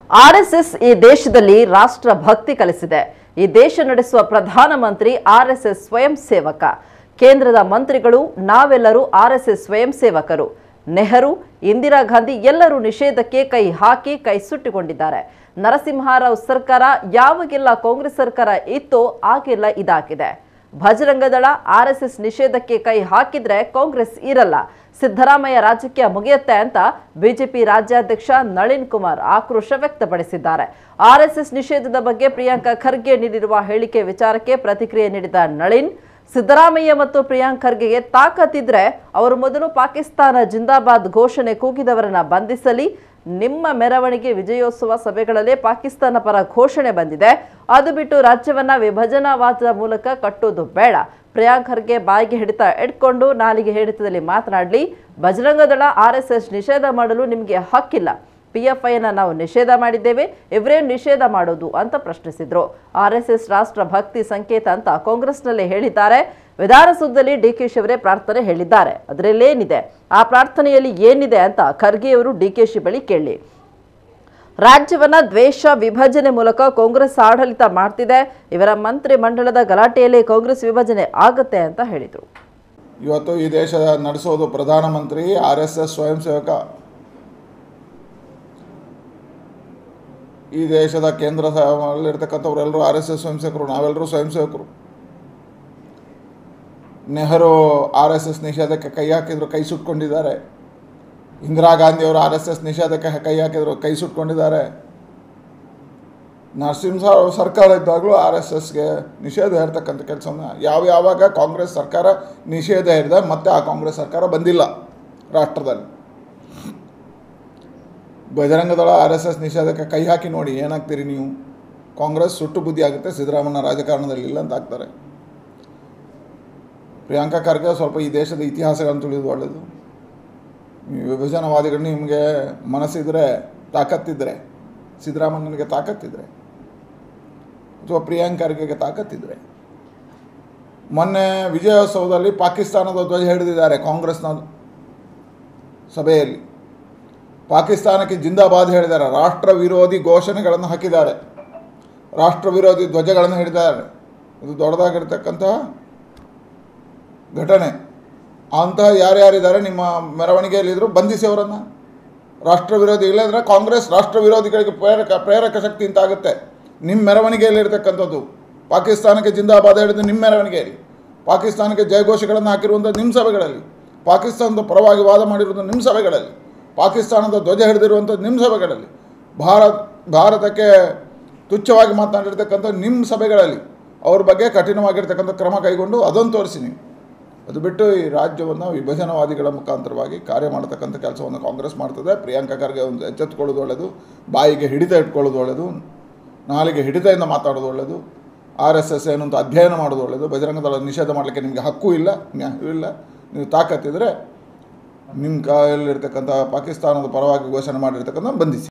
RSS ಈ ದೇಶದಲ್ಲಿ ರಾಷ್ಟ್ರ ಭಕ್ತಿ ಕಲಿಸಿದೆ ಈ ದೇಶ ನಡೆಸುವ ಪ್ರಧಾನಮಂತ್ರಿ ಆರ್ಎಸ್ಎಸ್ ಸ್ವಯಂ ಸೇವಕ ಕೇಂದ್ರದ ಮಂತ್ರಿಗಳು ನಾವೆಲ್ಲರೂ ಆರ್ಎಸ್ಎಸ್ ಸ್ವಯಂ ಸೇವಕರು ನೆಹರು ಇಂದಿರಾ ಗಾಂಧಿ ಎಲ್ಲರೂ ನಿಷೇಧಕ್ಕೆ ಕೈ ಹಾಕಿ ಕೈ ಸುಟ್ಟಿಕೊಂಡಿದ್ದಾರೆ ನರಸಿಂಹರಾವ್ ಸರ್ಕಾರ ಯಾವಾಗೆಲ್ಲ ಕಾಂಗ್ರೆಸ್ ಸರ್ಕಾರ ಇತ್ತೋ ಆಗೆಲ್ಲ ಇದಾಗಿದೆ ಭಜರಂಗ ದಳ ಆರ್ಎಸ್ಎಸ್ ನಿಷೇಧಕ್ಕೆ ಕೈ ಹಾಕಿದ್ರೆ ಕಾಂಗ್ರೆಸ್ ಇರಲ್ಲ ಸಿದ್ದರಾಮಯ್ಯ ರಾಜಕೀಯ ಮುಗಿಯುತ್ತೆ ಅಂತ ಬಿಜೆಪಿ ರಾಜ್ಯಾಧ್ಯಕ್ಷ ನಳಿನ್ ಕುಮಾರ್ ಆಕ್ರೋಶ ವ್ಯಕ್ತಪಡಿಸಿದ್ದಾರೆ ಆರ್ಎಸ್ಎಸ್ ನಿಷೇಧದ ಬಗ್ಗೆ ಪ್ರಿಯಾಂಕಾ ಖರ್ಗೆ ನೀಡಿರುವ ಹೇಳಿಕೆ ವಿಚಾರಕ್ಕೆ ಪ್ರತಿಕ್ರಿಯೆ ನೀಡಿದ ನಳಿನ್ ಸಿದ್ದರಾಮಯ್ಯ ಮತ್ತು ಪ್ರಿಯಾಂಕ್ ಖರ್ಗೆಗೆ ತಾಕತ್ತಿದ್ರೆ ಅವರು ಮೊದಲು ಪಾಕಿಸ್ತಾನ ಜಿಂದಾಬಾದ್ ಘೋಷಣೆ ಕೂಗಿದವರನ್ನ ಬಂಧಿಸಲಿ ನಿಮ್ಮ ಮೆರವಣಿಗೆ ವಿಜಯೋತ್ಸವ ಸಭೆಗಳಲ್ಲೇ ಪಾಕಿಸ್ತಾನ ಪರ ಘೋಷಣೆ ಬಂದಿದೆ ಅದು ಬಿಟ್ಟು ರಾಜ್ಯವನ್ನ ವಿಭಜನಾವಾದದ ಮೂಲಕ ಕಟ್ಟೋದು ಬೇಡ ಪ್ರಿಯಾಂಕ್ ಖರ್ಗೆ ಬಾಯಿಗೆ ಹಿಡಿತ ಇಟ್ಕೊಂಡು ನಾಲಿಗೆ ಹಿಡಿತದಲ್ಲಿ ಮಾತನಾಡಲಿ ಬಜರಂಗ ದಳ ಆರ್ಎಸ್ಎಸ್ ನಿಷೇಧ ಮಾಡಲು ನಿಮಗೆ ಹಕ್ಕಿಲ್ಲ ಪಿಎಫ್ಐನ ನಾವು ನಿಷೇಧ ಮಾಡಿದ್ದೇವೆ ಇವರೇ ನಿಷೇಧ ಮಾಡೋದು ಅಂತ ಪ್ರಶ್ನಿಸಿದ್ರು ಆರ್ಎಸ್ಎಸ್ ರಾಷ್ಟ್ರ ಭಕ್ತಿ ಸಂಕೇತ ಅಂತ ಕಾಂಗ್ರೆಸ್ನಲ್ಲೇ ಹೇಳಿದ್ದಾರೆ ವಿಧಾನಸೌಧದಲ್ಲಿ ಡಿಕೆ ಶಿವರೇ ಪ್ರಾರ್ಥನೆ ಹೇಳಿದ್ದಾರೆ ಅದರಲ್ಲೇನಿದೆ ಆ ಪ್ರಾರ್ಥನೆಯಲ್ಲಿ ಏನಿದೆ ಅಂತ ಖರ್ಗೆಯವರು ಡಿಕೆಶಿ ಬಳಿ ಕೇಳಿ ರಾಜ್ಯವನ್ನ ದ್ವೇಷ ವಿಭಜನೆ ಮೂಲಕ ಕಾಂಗ್ರೆಸ್ ಆಡಳಿತ ಮಾಡ್ತಿದೆ ಇವರ ಮಂತ್ರಿ ಮಂಡಲದ ಗಲಾಟೆಯಲ್ಲಿ ಕಾಂಗ್ರೆಸ್ ವಿಭಜನೆ ಆಗುತ್ತೆ ಅಂತ ಹೇಳಿದರು ಇವತ್ತು ಈ ದೇಶ ನಡೆಸೋದು ಪ್ರಧಾನಮಂತ್ರಿ ಆರ್ ಎಸ್ ಎಸ್ ಸ್ವಯಂ ಸೇವಕ ಈ ದೇಶದ ಕೇಂದ್ರ ಇರ್ತಕ್ಕಂಥವ್ರೆಲ್ಲರೂ ಆರ್ ಎಸ್ ಎಸ್ ಸ್ವಯಂ ಸೇವಕರು ನಾವೆಲ್ಲರೂ ಸ್ವಯಂ ಸೇವಕರು ನೆಹರು ಆರ್ ಎಸ್ ಎಸ್ ನಿಷೇಧಕ್ಕೆ ಕೈ ಹಾಕಿದ್ರು ಕೈ ಸುಟ್ಕೊಂಡಿದ್ದಾರೆ ಇಂದಿರಾ ಗಾಂಧಿಯವರು ಆರ್ ಎಸ್ ಎಸ್ ನಿಷೇಧಕ್ಕೆ ಕೈ ಹಾಕಿದ್ರು ಕೈ ಸುಟ್ಕೊಂಡಿದ್ದಾರೆ ನರಸಿಂಹರಾವ್ ಸರ್ಕಾರ ಇದ್ದಾಗಲೂ ಆರ್ ಎಸ್ ಎಸ್ಗೆ ನಿಷೇಧ ಇರ್ತಕ್ಕಂಥ ಕೆಲಸವನ್ನು ಯಾವ ಯಾವಾಗ ಕಾಂಗ್ರೆಸ್ ಸರ್ಕಾರ ನಿಷೇಧ ಹಿಡಿದ ಮತ್ತೆ ಆ ಕಾಂಗ್ರೆಸ್ ಸರ್ಕಾರ ಬಂದಿಲ್ಲ ರಾಷ್ಟ್ರದಲ್ಲಿ ಬಜರಂಗ ದಳ ಆರ್ ಎಸ್ ಎಸ್ ನಿಷೇಧಕ್ಕೆ ಕೈ ಹಾಕಿ ನೋಡಿ ಏನಾಗ್ತೀರಿ ನೀವು ಕಾಂಗ್ರೆಸ್ ಸುಟ್ಟು ಬುದ್ಧಿ ಆಗುತ್ತೆ ಸಿದ್ದರಾಮಣ್ಣ ರಾಜಕಾರಣದಲ್ಲಿ ಇಲ್ಲ ಅಂತ ಆಗ್ತಾರೆ ಪ್ರಿಯಾಂಕಾ ಖರ್ಗೆ ಸ್ವಲ್ಪ ಈ ದೇಶದ ಇತಿಹಾಸಗಳನ್ನು ತಿಳಿಯೋದು ಒಳ್ಳೆಯದು ಈ ವಿಭಜನವಾದಿಗಳು ನಿಮಗೆ ಮನಸ್ಸಿದ್ರೆ ತಾಕತ್ತಿದ್ರೆ ಸಿದ್ದರಾಮಣ್ಣನಿಗೆ ತಾಕತ್ತಿದ್ರೆ ಅಥವಾ ಪ್ರಿಯಾಂಕ್ ಖರ್ಗೆಗೆ ತಾಕತ್ತಿದ್ರೆ ಮೊನ್ನೆ ವಿಜಯೋತ್ಸವದಲ್ಲಿ ಪಾಕಿಸ್ತಾನದ ಧ್ವಜ ಹಿಡಿದಿದ್ದಾರೆ ಕಾಂಗ್ರೆಸ್ನ ಸಭೆಯಲ್ಲಿ ಪಾಕಿಸ್ತಾನಕ್ಕೆ ಜಿಂದಾಬಾದ್ ಹೇಳಿದ್ದಾರೆ ರಾಷ್ಟ್ರ ವಿರೋಧಿ ಘೋಷಣೆಗಳನ್ನು ಹಾಕಿದ್ದಾರೆ ರಾಷ್ಟ್ರ ವಿರೋಧಿ ಧ್ವಜಗಳನ್ನು ಹಿಡಿದ್ದಾರೆ ಇದು ದೊಡ್ಡದಾಗಿರ್ತಕ್ಕಂತಹ ಘಟನೆ ಅಂತಹ ಯಾರ್ಯಾರಿದ್ದಾರೆ ನಿಮ್ಮ ಮೆರವಣಿಗೆಯಲ್ಲಿದ್ದರು ಬಂಧಿಸಿ ಅವರನ್ನು ರಾಷ್ಟ್ರ ವಿರೋಧಿ ಇಲ್ಲಂದರೆ ಕಾಂಗ್ರೆಸ್ ರಾಷ್ಟ್ರ ವಿರೋಧಿಗಳಿಗೆ ಪ್ರೇರಕ ಪ್ರೇರಕ ಶಕ್ತಿ ಅಂತ ಆಗುತ್ತೆ ನಿಮ್ಮ ಮೆರವಣಿಗೆಯಲ್ಲಿರ್ತಕ್ಕಂಥದ್ದು ಪಾಕಿಸ್ತಾನಕ್ಕೆ ಜಿಂದಾಬಾದ್ ಹೇಳಿದ್ದು ನಿಮ್ಮ ಮೆರವಣಿಗೆಯಲ್ಲಿ ಪಾಕಿಸ್ತಾನಕ್ಕೆ ಜಯಘೋಷಗಳನ್ನು ಹಾಕಿರುವಂಥ ನಿಮ್ಮ ಸಭೆಗಳಲ್ಲಿ ಪಾಕಿಸ್ತಾನದ ಪರವಾಗಿ ವಾದ ಮಾಡಿರುವಂಥ ನಿಮ್ಮ ಸಭೆಗಳಲ್ಲಿ ಪಾಕಿಸ್ತಾನದ ಧ್ವಜ ಹಿಡಿದಿರುವಂಥ ನಿಮ್ಮ ಸಭೆಗಳಲ್ಲಿ ಭಾರತ್ ಭಾರತಕ್ಕೆ ತುಚ್ಛವಾಗಿ ಮಾತನಾಡಿರ್ತಕ್ಕಂಥ ನಿಮ್ಮ ಸಭೆಗಳಲ್ಲಿ ಅವ್ರ ಬಗ್ಗೆ ಕಠಿಣವಾಗಿರ್ತಕ್ಕಂಥ ಕ್ರಮ ಕೈಗೊಂಡು ಅದನ್ನು ತೋರಿಸಿ ನೀವು ಅದು ಬಿಟ್ಟು ಈ ರಾಜ್ಯವನ್ನು ವಿಭಜನವಾದಿಗಳ ಮುಖಾಂತರವಾಗಿ ಕಾರ್ಯ ಮಾಡತಕ್ಕಂಥ ಕೆಲಸವನ್ನು ಕಾಂಗ್ರೆಸ್ ಮಾಡ್ತದೆ ಪ್ರಿಯಾಂಕಾ ಖರ್ಗೆ ಒಂದು ಎಚ್ಚೆತ್ತುಕೊಳ್ಳೋದು ಒಳ್ಳೆಯದು ಬಾಯಿಗೆ ಹಿಡಿತ ಇಟ್ಕೊಳ್ಳೋದು ಒಳ್ಳೆಯದು ನಾಲಿಗೆ ಹಿಡಿತದಿಂದ ಮಾತಾಡೋದು ಒಳ್ಳೆಯದು ಆರ್ ಎಸ್ ಎಸ್ ಏನು ಅಂತ ಅಧ್ಯಯನ ಮಾಡೋದು ಒಳ್ಳೆಯದು ಬಜರಂಗ ದಳ ನಿಷೇಧ ಮಾಡಲಿಕ್ಕೆ ನಿಮಗೆ ಹಕ್ಕು ಇಲ್ಲ ನ್ಯಾಯವೂ ಇಲ್ಲ ನೀವು ತಾಕತ್ತಿದ್ರೆ ನಿಮ್ಮ ಕಾಯಲ್ಲಿರ್ತಕ್ಕಂಥ ಪಾಕಿಸ್ತಾನದ ಪರವಾಗಿ ಘೋಷಣೆ ಮಾಡಿರ್ತಕ್ಕಂಥ ಬಂಧಿಸಿ